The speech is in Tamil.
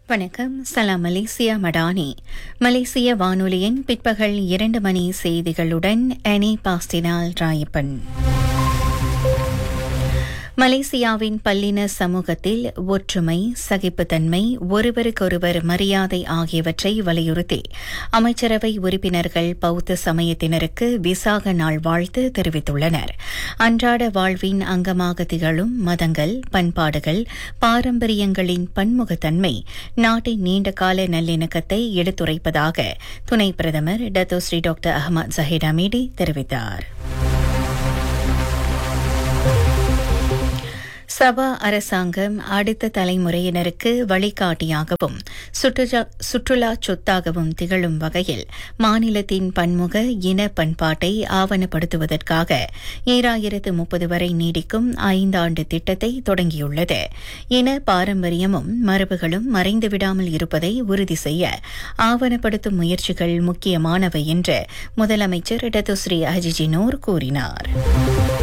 வணக்கம் சலாம் மலேசியா மடானி மலேசிய வானொலியின் பிற்பகல் இரண்டு மணி செய்திகளுடன் அனி பாஸ்டினால் ராயப்பன் மலேசியாவின் பல்லின சமூகத்தில் ஒற்றுமை சகிப்புத்தன்மை ஒருவருக்கொருவர் மரியாதை ஆகியவற்றை வலியுறுத்தி அமைச்சரவை உறுப்பினர்கள் பௌத்த சமயத்தினருக்கு விசாக நாள் வாழ்த்து தெரிவித்துள்ளனர் அன்றாட வாழ்வின் அங்கமாக திகழும் மதங்கள் பண்பாடுகள் பாரம்பரியங்களின் பன்முகத்தன்மை நாட்டின் நீண்டகால நல்லிணக்கத்தை எடுத்துரைப்பதாக துணை பிரதமர் Dato Sri doctor Ahmad Zahid Hamidi தெரிவித்தார் சபா அரசாங்கம் அடுத்த தலைமுறையினருக்கு வழிகாட்டியாகவும் சுற்றுலா சொத்தாகவும் திகழும் வகையில் மாநிலத்தின் பன்முக இன பண்பாட்டை ஆவணப்படுத்துவதற்காக ஈராயிரத்து முப்பது வரை நீடிக்கும் ஐந்தாண்டு திட்டத்தை தொடங்கியுள்ளது இன பாரம்பரியமும் மரபுகளும் மறைந்துவிடாமல் இருப்பதை உறுதி செய்ய ஆவணப்படுத்தும் முயற்சிகள் முக்கியமானவை என்று முதலமைச்சர் இடதுஸ்ரீ அஜிஜினோர் கூறினார்